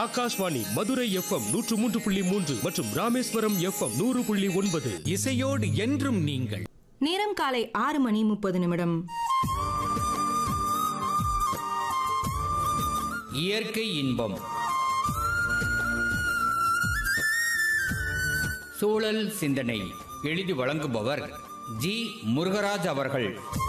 Akashvani Madurai FM நூற்று மூன்று புள்ளி மூன்று மற்றும் ராமேஸ்வரம் எஃப்எம் நூறு புள்ளி ஒன்பது இசையோடு என்றும் நீங்கள் நேரம் காலை ஆறு மணி முப்பது நிமிடம் இயற்கை இன்பம் சூழல் சிந்தனை எழுதி வழங்குபவர் ஜி முருகராஜ் அவர்கள்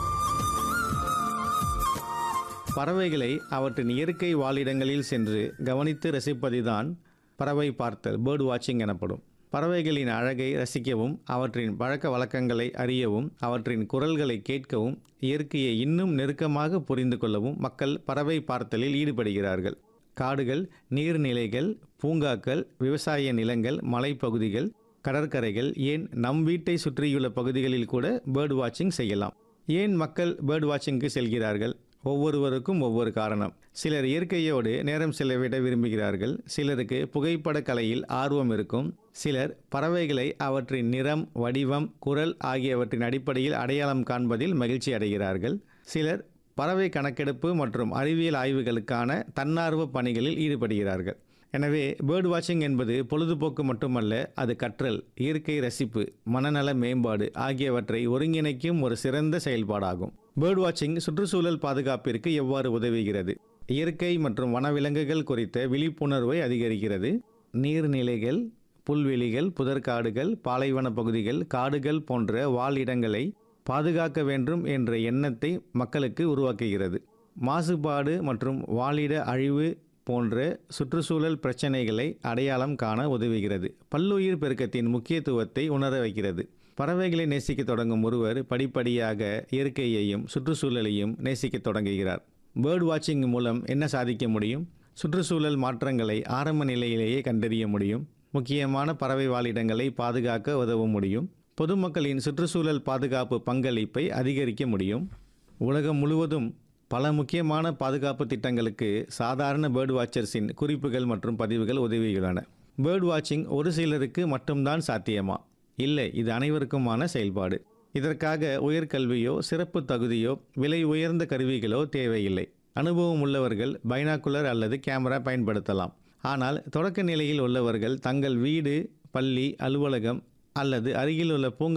பறவைகளை அவற்றின் இயற்கை வாழிடங்களில் சென்று கவனித்து ரசிப்பதுதான் பறவை பார்த்தல் பேர்ட் வாட்சிங் எனப்படும் பறவைகளின் அழகை ரசிக்கவும் அவற்றின் பழக்க வழக்கங்களை அறியவும் அவற்றின் குரல்களை கேட்கவும் இயற்கையை இன்னும் நெருக்கமாக புரிந்து கொள்ளவும் மக்கள் பறவை பார்த்தலில் ஈடுபடுகிறார்கள் காடுகள் நீர்நிலைகள் பூங்காக்கள் விவசாய நிலங்கள் மலைப்பகுதிகள் கடற்கரைகள் ஏன் நம் வீட்டை சுற்றியுள்ள பகுதிகளில் கூட பேர்ட் வாட்சிங் செய்யலாம் ஏன் மக்கள் பேர்ட் வாட்சிங்க்கு செல்கிறார்கள் ஒவ்வொருவருக்கும் ஒவ்வொரு காரணம் சிலர் இயற்கையோடு நேரம் செலவிட விரும்புகிறார்கள் சிலருக்கு புகைப்பட கலையில் ஆர்வம் இருக்கும் சிலர் பறவைகளை அவற்றின் நிறம் வடிவம் குரல் ஆகியவற்றின் அடிப்படையில் அடையாளம் காண்பதில் மகிழ்ச்சி அடைகிறார்கள் சிலர் பறவை கணக்கெடுப்பு மற்றும் அறிவியல் ஆய்வுகளுக்கான தன்னார்வ பணிகளில் ஈடுபடுகிறார்கள் எனவே பேர்ட் வாட்சிங் என்பது பொழுதுபோக்கு மட்டுமல்ல அது கற்றல் இயற்கை ரசிப்பு மனநல மேம்பாடு ஆகியவற்றை ஒருங்கிணைக்கும் ஒரு சிறந்த செயல்பாடாகும் பேர்ட் வாட்சிங் சுற்றுச்சூழல் பாதுகாப்பிற்கு எவ்வாறு உதவுகிறது இயற்கை மற்றும் வனவிலங்குகள் குறித்த விழிப்புணர்வை அதிகரிக்கிறது நீர்நிலைகள் புல்வெளிகள் புதர்காடுகள் பாலைவன பகுதிகள் காடுகள் போன்ற வாழிடங்களை பாதுகாக்க வேண்டும் என்ற எண்ணத்தை மக்களுக்கு உருவாக்குகிறது மாசுபாடு மற்றும் வாழிட அழிவு போன்ற சுற்றுச்சூழல் பிரச்சனைகளை அடையாளம் காண உதவுகிறது பல்லுயிர் பெருக்கத்தின் முக்கியத்துவத்தை உணர வைக்கிறது பறவைகளை நேசிக்க தொடங்கும் ஒருவர் படிப்படியாக இயற்கையையும் சுற்றுச்சூழலையும் நேசிக்க தொடங்குகிறார் பேர்ட் வாட்சிங் மூலம் என்ன சாதிக்க முடியும் சுற்றுச்சூழல் மாற்றங்களை ஆரம்ப நிலையிலேயே கண்டறிய முடியும் முக்கியமான பறவை வாழிடங்களை பாதுகாக்க உதவ முடியும் பொதுமக்களின் சுற்றுச்சூழல் பாதுகாப்பு பங்களிப்பை அதிகரிக்க முடியும் உலகம் முழுவதும் பல முக்கியமான பாதுகாப்பு திட்டங்களுக்கு சாதாரண பேர்ட் வாட்சர்ஸின் குறிப்புகள் மற்றும் பதிவுகள் உதவியுள்ளன பேர்ட் வாட்சிங் ஒரு சிலருக்கு மட்டும்தான் சாத்தியமா இல்லை இது அனைவருக்குமான செயல்பாடு இதற்காக உயர்கல்வியோ சிறப்பு தகுதியோ விலை உயர்ந்த கருவிகளோ தேவையில்லை அனுபவம் உள்ளவர்கள் பைனாக்குலர் அல்லது கேமரா பயன்படுத்தலாம் ஆனால் தொடக்க நிலையில் உள்ளவர்கள் தங்கள் வீடு பள்ளி அலுவலகம் அல்லது அருகில் உள்ள பூங்கா